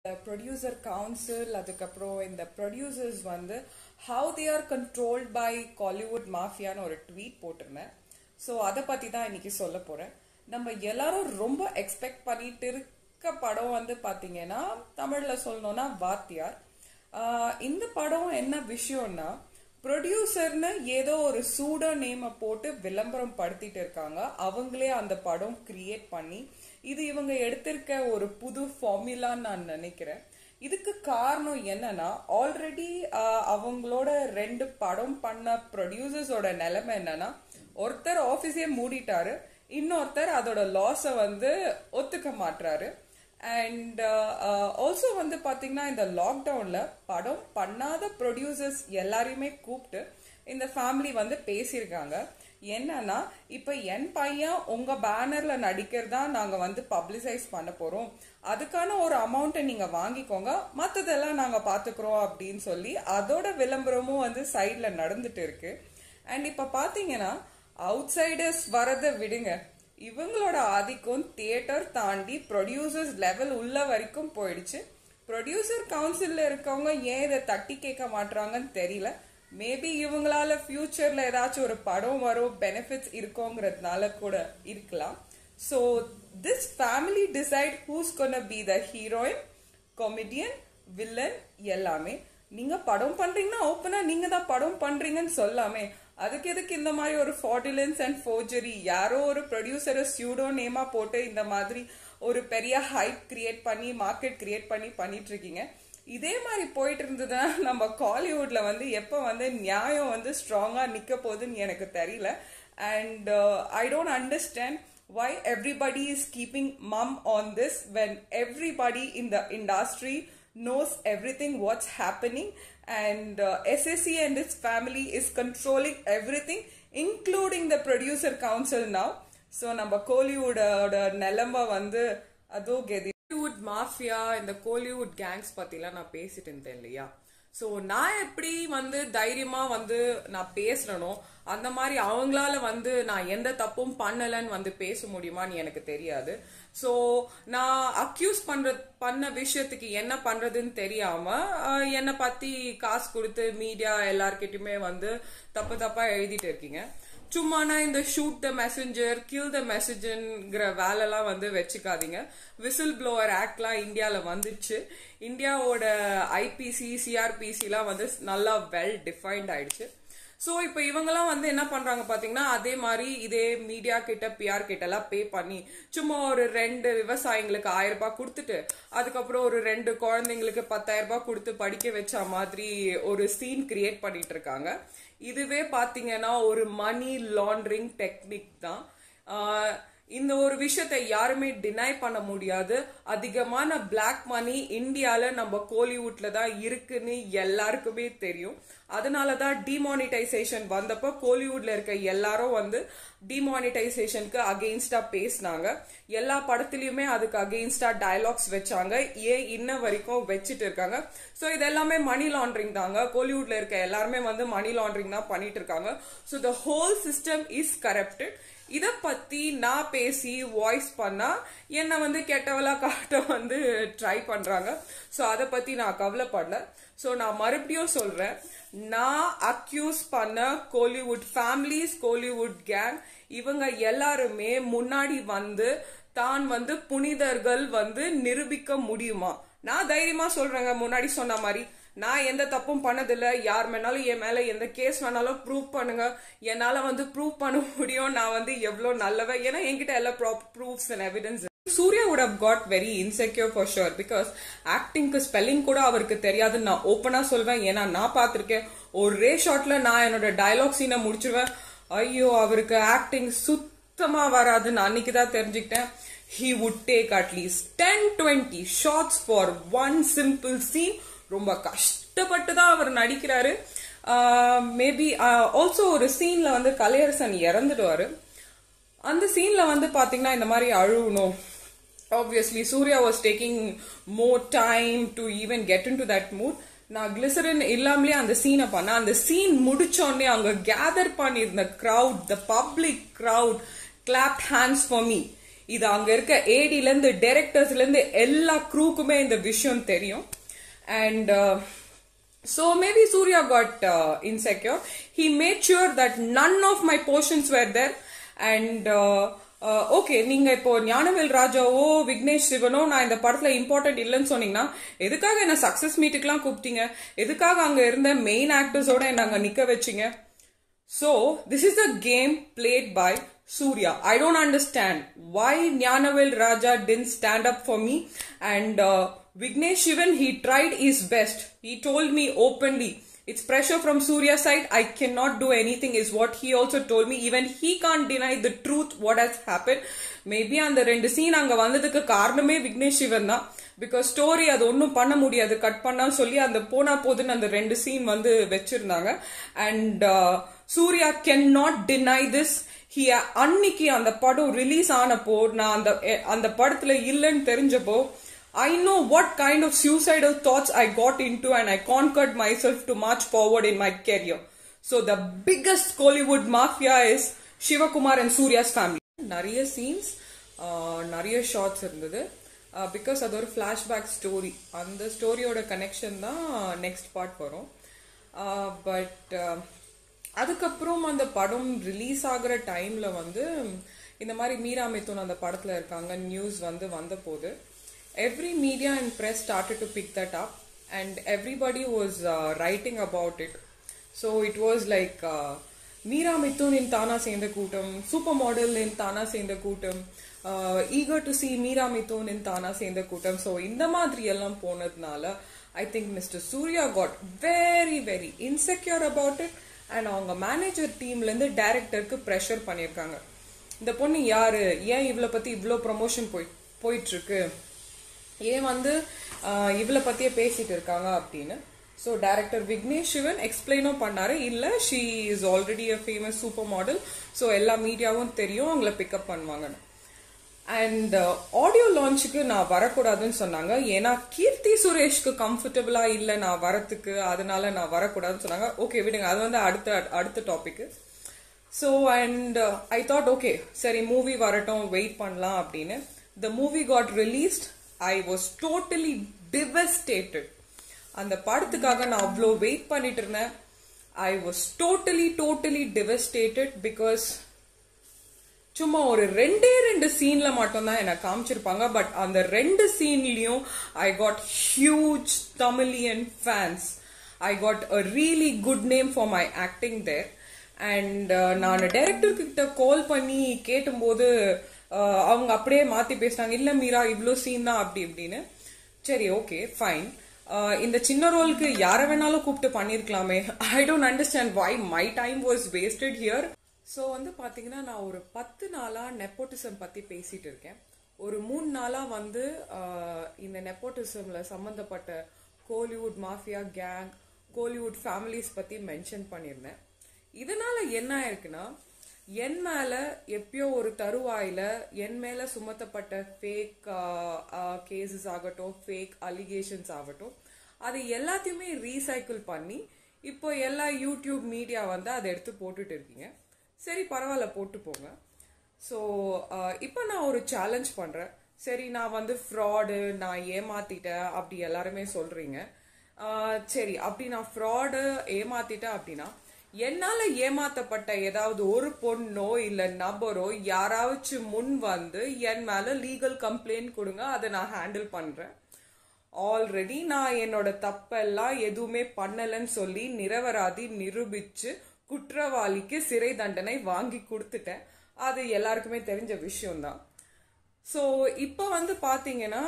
Producer council அதுக்கப்புறம் இந்த producers வந்து how they are controlled by Kollywood மாஃபியான்னு ஒரு ட்வீட் போட்டிருந்தேன் ஸோ அதை பற்றி தான் இன்னைக்கு சொல்ல போகிறேன் நம்ம எல்லாரும் ரொம்ப எக்ஸ்பெக்ட் பண்ணிட்டு இருக்க படம் வந்து பார்த்தீங்கன்னா தமிழில் சொல்லணும்னா வாத்தியார் ஆஹ் இந்த படம் என்ன விஷயம்னா ப்ரொடியூசர்னு ஏதோ ஒரு சூட நேமை போட்டு விளம்பரம் படுத்திட்டு இருக்காங்க அவங்களே அந்த படம் கிரியேட் பண்ணி இது இவங்க எடுத்திருக்க ஒரு புது ஃபார்முலான்னு நான் நினைக்கிறேன் இதுக்கு காரணம் என்னன்னா ஆல்ரெடி அவங்களோட ரெண்டு படம் பண்ண ப்ரொடியூசர்ஸோட நிலைமை என்னன்னா ஒருத்தர் ஆஃபீஸே மூடிட்டாரு இன்னொருத்தர் அதோட லாஸை வந்து ஒத்துக்க மாட்டாரு அண்ட் ஆல்சோ வந்து பாத்தீங்கன்னா இந்த லாக்டவுன்ல படம் பண்ணாத ப்ரொடியூசர்ஸ் எல்லாரையுமே கூப்பிட்டு இந்த ஃபேமிலி வந்து பேசியிருக்காங்க என்னன்னா இப்ப என் பையன் உங்க பேனர்ல நடிக்கிறதா நாங்க வந்து பப்ளிசைஸ் பண்ண போறோம் அதுக்கான ஒரு அமௌண்ட்டை நீங்க வாங்கிக்கோங்க மத்ததெல்லாம் நாங்க பாத்துக்கிறோம் அப்படின்னு சொல்லி அதோட விளம்பரமும் வந்து சைட்ல நடந்துட்டு இருக்கு அண்ட் இப்ப பாத்தீங்கன்னா அவுட் சைடர்ஸ் வரதை விடுங்க இவங்களோட ஆதிக்கம் தியேட்டர் தாண்டி ப்ரொடியூசர்ஸ் லெவல் உள்ள வரைக்கும் போயிடுச்சு ப்ரொடியூசர் கவுன்சில்ல இருக்கவங்க ஏன் இதை தட்டி கேட்க மாட்டாங்கன்னு தெரியல மேபி இவங்களால ஃபியூச்சர்ல ஏதாச்சும் ஒரு படம் வரும் பெனிஃபிட்ஸ் இருக்கோங்கிறதுனால கூட இருக்கலாம் so this family decide who's gonna be the heroine comedian villain எல்லாமே நீங்க படம் பண்றீங்கன்னா ஓப்பனா நீங்க தான் படம் பண்றீங்கன்னு சொல்லாமே அதுக்கு எதுக்கு இந்த மாதிரி ஒரு ஃபார்டுலன்ஸ் அண்ட் ஃபோர்ஜரி யாரோ ஒரு ப்ரொடியூசரை சியூடோ நேமா போட்டு இந்த மாதிரி ஒரு பெரிய ஹைப் கிரியேட் பண்ணி மார்க்கெட் கிரியேட் பண்ணி பண்ணிட்டு இருக்கீங்க இதே மாதிரி போயிட்டு இருந்ததுன்னா நம்ம காலிவுட்ல வந்து எப்போ வந்து நியாயம் வந்து ஸ்ட்ராங்கா நிக்க போகுதுன்னு எனக்கு தெரியல and I don't understand why everybody is keeping mum on this when everybody in the industry knows everything what's happening and uh, SSC and its family is controlling everything including the producer council now so நம்ம கோலிவுடோட நிலம்ப வந்து அதோ கெதி Kollywood mafia இந்த Kollywood gangs பத்திலாம் நான் பேசிட்டு இருந்தேன் இல்லையா so நான் எப்படி வந்து தைரியமா வந்து நான் பேசுறனோ அந்த மாதிரி அவங்களால வந்து நான் எந்த தப்பும் பண்ணலன்னு வந்து பேச முடியுமான்னு எனக்கு தெரியாது ஸோ நான் அக்யூஸ் பண்ற பண்ண விஷயத்துக்கு என்ன பண்றதுன்னு தெரியாம அஹ், என்னை பத்தி காசு கொடுத்து மீடியா எல்லார்கிட்டயுமே வந்து தப்பு தப்பா எழுதிட்டு இருக்கீங்க சும்மா நான் இந்த shoot the messenger kill the மெசேஜ்ங்கிற வேலைலாம் வந்து வச்சுக்காதீங்க விசில் ப்ளோவர் ஆக்ட்லாம் இந்தியாவில் வந்துச்சு இந்தியாவோட ஐபிசி சிஆர்பிசிலாம் வந்து நல்லா வெல் டிஃபைன்ட் ஆயிடுச்சு ஸோ இப்போ இவங்கெல்லாம் வந்து என்ன பண்றாங்க பாத்தீங்கன்னா அதே மாதிரி இதே மீடியா கிட்ட பிஆர் கிட்ட எல்லாம் பே பண்ணி சும்மா ஒரு ரெண்டு விவசாயிங்களுக்கு ஆயிரம் ரூபாய் கொடுத்துட்டு அதுக்கப்புறம் ஒரு ரெண்டு குழந்தைங்களுக்கு பத்தாயிரம் ரூபாய் கொடுத்து படிக்க வச்ச மாதிரி ஒரு சீன் கிரியேட் பண்ணிட்டு இருக்காங்க இதுவே பாத்தீங்கன்னா ஒரு மணி லாண்ட்ரிங் டெக்னிக் தான் ஆஹ் இந்த ஒரு விஷயத்தை யாருமே டினை பண்ண முடியாது அதிகமான பிளாக் மணி இந்தியால நம்ம கோலிவுட்ல தான் இருக்குன்னு எல்லாருக்குமே தெரியும் அதனால தான் டிமானிட்டைசேஷன் வந்தப்போ கோலிவுட்ல இருக்க எல்லாரும் வந்து டிமானிட்டைசேஷனுக்கு அகெயின்ஸ்டா பேசினாங்க எல்லா படத்துலயுமே அதுக்கு அகெயின்ஸ்டா டயலாக்ஸ் வச்சாங்க ஏன் இன்ன வரைக்கும் வச்சுட்டு இருக்காங்க ஸோ இது எல்லாமே மணி லாண்ட்ரிங் தாங்க கோலிவுட்ல இருக்க எல்லாருமே வந்து மணி லாண்ட்ரிங் தான் பண்ணிட்டு இருக்காங்க so the whole system is corrupted இத பத்தி நான் பேசி வாய்ஸ் பண்ணா என்ன வந்து கெட்டவளா காட்ட வந்து ட்ரை பண்றாங்க ஸோ அதை பத்தி நான் கவலைப்படல ஸோ நான் மறுபடியும் சொல்றேன் நான் அக்யூஸ் பண்ண கோலிவுட் ஃபேமிலிஸ் கோலிவுட் கேங் இவங்க எல்லாருமே முன்னாடி வந்து தான் வந்து புனிதர்கள் வந்து நிரூபிக்க முடியுமா நான் தைரியமா சொல்றேங்க முன்னாடி சொன்ன மாதிரி நான் எந்த தப்பும் பண்ணதில்ல யார் வேணாலும் என் மேல எந்த கேஸ் வேணாலும் ப்ரூவ் பண்ணுங்க என்னால வந்து ப்ரூவ் பண்ண முடியும் நான் வந்து எவ்வளவு நல்லவன் ஏன்னா என்கிட்ட எல்லா proofs and evidence Surya would have got very insecure for sure because ஆக்டிங்க்கு ஸ்பெல்லிங் கூட அவருக்கு தெரியாதுன்னு நான் ஓப்பனா சொல்வேன் ஏன்னா நான் பார்த்திருக்கேன் ஒரே ஷாட்ல நான் என்னோட டயலாக் சீனை முடிச்சிருவேன் ஐயோ அவருக்கு ஆக்டிங் சுத்தமா வராதுன்னு அன்னைக்கு தான் தெரிஞ்சுக்கிட்டேன் he would take at least 10 20 shots for one simple scene ரொம்ப கஷ்டப்பட்டு தான் அவர் நடிக்கிறாரு மேபி ஆல்சோ ஒரு சீன்ல வந்து கலையரசன் இறந்துடுவாரு அந்த சீன்ல வந்து பாத்தீங்கன்னா இந்த மாதிரி அழுவணும் obviously Surya was taking more time to even get into that mood நான் கிளிசரின் இல்லாமலே அந்த சீனை பண்ண அந்த சீன் முடிச்சோடனே அங்க கேதர் பண்ணியிருந்த crowd the public crowd clap hands for me இது அங்க இருக்க ஏடில இருந்து டைரக்டர்ஸ்ல இருந்து எல்லா க்ரூக்குமே இந்த விஷயம் தெரியும் and so maybe Surya got uh, insecure. He made sure that none of my portions were there. And uh, uh, okay, நீங்க இப்போ ஞானவேல் ராஜாவோ விக்னேஷ் சிவனோ நான் இந்த படத்துல இம்பார்ட்டன்ட் இல்லைன்னு சொன்னீங்கன்னா எதுக்காக என்ன சக்சஸ் மீட்டுக்குலாம் கூப்பிட்டீங்க எதுக்காக அங்க இருந்த மெயின் ஆக்டர்ஸோட என்ன அங்க நிக்க வச்சீங்க So, this is a game played by Surya. I don't understand why Nyanavel Raja didn't stand up for me and uh, Vignesh Shivan, he tried his best. He told me openly, it's pressure from Surya's side. I cannot do anything is what he also told me. Even he can't deny the truth what has happened. Maybe அந்த ரெண்டு scene அங்க வந்ததுக்கு காரணமே விக்னேஷ் சிவன் தான் because story அது ஒன்றும் பண்ண முடியாது கட் பண்ணா சொல்லி அந்த போனா போதுன்னு அந்த ரெண்டு சீன் வந்து வச்சிருந்தாங்க and Surya can not deny this he அன்னைக்கு அந்த படம் ரிலீஸ் ஆனப்போ நான் அந்த எ- அந்த படத்துல இல்லைன்னு தெரிஞ்சப்போ I know what kind of suicidal thoughts I got into and I conquered myself to march forward in my career so the biggest Kollywood mafia is Sivakumar and Surya's family நிறைய சீன்ஸ் நிறைய shots இருந்தது because அது ஒரு flashback story அந்த ஸ்டோரியோட connection தான் next part வரும் but அதுக்கப்புறம் அந்த படம் ரிலீஸ் ஆகுற டைம்ல வந்து இந்த மாதிரி மீரா மிதுன் அந்த படத்துல இருக்காங்க நியூஸ் வந்து வந்த போது every media and press started to pick that up and everybody was writing about it so it was like Meera மித்துனின் தானா சேர்ந்த கூட்டம் சூப்பர் மாடலின் தானா சேர்ந்த கூட்டம் ஈகர் டு சி மீரா மித்துனின் தானா சேர்ந்த கூட்டம் ஸோ இந்த மாதிரி எல்லாம் போனதுனால I think mister Surya got very very insecure about it and அவங்க மேனேஜர் டீம்ல இருந்து டைரக்டருக்கு ப்ரெஷர் பண்ணியிருக்காங்க இந்த பொண்ணு யாரு ஏன் இவளை பத்தி இவ்வளோ ப்ரமோஷன் போய் போயிட்டு இருக்கு ஏன் வந்து ஆஹ், இவளை பத்தியே பேசிட்டு இருக்காங்க அப்படின்னு ஸோ டைரக்டர் விக்னேஷ் சிவன் எக்ஸ்பிளைனும் பண்ணாரு இல்ல she is already a famous super model so எல்லா மீடியாவும் தெரியும் அவங்கள பிக்கப் பண்ணுவாங்கன்னு அண்ட் ஆடியோ லான்ச்சுக்கு நான் வரக்கூடாதுன்னு சொன்னாங்க ஏன்னா கீர்த்தி சுரேஷ்க்கு கம்ஃபர்டபுளா இல்ல நான் வரத்துக்கு அதனால நான் வரக்கூடாதுன்னு சொன்னாங்க ஓகே விடுங்க அது வந்து அடுத்த அடுத்த topic so and I thought okay சரி மூவி வரட்டும் வெயிட் பண்ணலாம் அப்படின்னு the movie got released I was totally devastated அந்த படத்துக்காக நான் அவ்வளோ வெயிட் பண்ணிட்டு இருந்தேன் I was totally totally devastated because சும்மா ஒரு ரெண்டே ரெண்டு சீன்ல மட்டும் தான் எனக்கு காமிச்சிருப்பாங்க பட் அந்த ரெண்டு சீன்லயும் I got huge Tamilian fans I got a really good name for my acting there and நான் டைரக்டர் கிட்ட கால் பண்ணி கேட்டும்போது uh, அவங்க அப்படியே மாத்தி பேசினாங்க இல்ல மீரா இவ்ளோ சீன் தான் அப்படி இப்படின்னு சரி ஓகே ஃபைன் இந்த சின்ன ரோலுக்கு யாரை வேணாலும் கூப்பிட்டு பண்ணிருக்கலாமே I don't understand why my time was wasted here so வந்து பாத்தீங்கன்னா நான் ஒரு பத்து நாளா நெப்போட்டிசம் பத்தி பேசிட்டு இருக்கேன் ஒரு மூணு நாளா வந்து ஆஹ், இந்த நெப்போட்டிசம்ல சம்பந்தப்பட்ட Kollywood mafia gang Kollywood families பத்தி மென்ஷன் பண்ணியிருந்தேன் இதனால என்ன ஆயிருக்குன்னா என் மேல எப்பயோ ஒரு தருவாயில என் மேல சுமத்தப்பட்ட ஃபேக் கேசஸ் ஆகட்டும் ஃபேக் அலிகேஷன்ஸ் ஆகட்டும் அது எல்லாத்தையுமே ரீசைக்கிள் பண்ணி இப்போ எல்லா யூடியூப் மீடியா வந்து அதை எடுத்து போட்டுட்டு இருக்கீங்க சரி பரவாயில்ல போட்டு போங்க ஸோ இப்போ நான் ஒரு சேலஞ்ச் பண்றேன் சரி நான் வந்து ஃப்ராடு நான் ஏமாத்திட்டேன் அப்படி எல்லாருமே சொல்றீங்க ஆஹ் சரி அப்படி நான் ஃப்ராடு ஏமாத்திட்டேன் அப்படின்னா என்னால ஏமாத்தப்பட்ட ஏதாவது ஒரு பொண்ணோ இல்ல நபரோ யாராச்சும் முன் வந்து என் மேல லீகல் கம்ப்ளைண்ட் கொடுங்க அதை நான் ஹேண்டில் பண்றேன் ஆல்ரெடி நான் என்னோட தப்பெல்லாம் எதுவுமே பண்ணலன்னு சொல்லி நிரபராதி நிரூபிச்சு குற்றவாளிக்கு சிறை தண்டனை வாங்கி கொடுத்துட்டேன் அது எல்லாருக்குமே தெரிஞ்ச விஷயம்தான் ஸோ இப்போ வந்து பார்த்தீங்கன்னா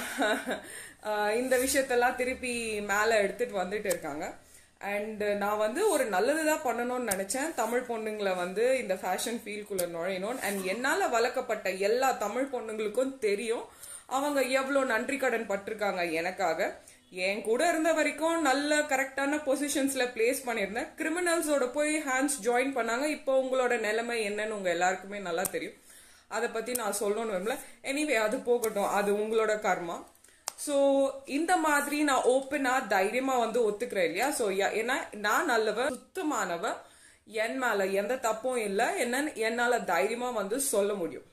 அஹ், இந்த விஷயத்தெல்லாம் திருப்பி மேலே எடுத்துட்டு வந்துட்டு இருக்காங்க அண்ட் நான் வந்து ஒரு நல்லதுதான் பண்ணணும்னு நினைச்சேன் தமிழ் பொண்ணுங்களை வந்து இந்த ஃபேஷன் ஃபீல்டுக்குள்ள நுழையணும் அண்ட் என்னால வளர்க்கப்பட்ட எல்லா தமிழ் பொண்ணுங்களுக்கும் தெரியும் அவங்க எவ்வளோ நன்றி கடன் பட்டிருக்காங்க எனக்காக என் கூட இருந்த வரைக்கும் நல்ல கரெக்டான பொசிஷன்ஸ்ல பிளேஸ் பண்ணியிருந்தேன் கிரிமினல்ஸோட போய் ஹேண்ட்ஸ் ஜாயின் பண்ணாங்க இப்போ உங்களோட நிலைமை என்னன்னு உங்க எல்லாருக்குமே நல்லா தெரியும் அதை பத்தி நான் சொல்லணும்னு விரும்பல எனிவே அது போகட்டும் அது உங்களோட கர்மா ஸோ இந்த மாதிரி நான் ஓப்பனா தைரியமா வந்து ஒத்துக்கிறேன் இல்லையா ஸோ ஏன்னா நான் நல்லவ சுத்தமானவ என் மேல எந்த தப்பும் இல்லை என்ன என்னால தைரியமா வந்து சொல்ல முடியும்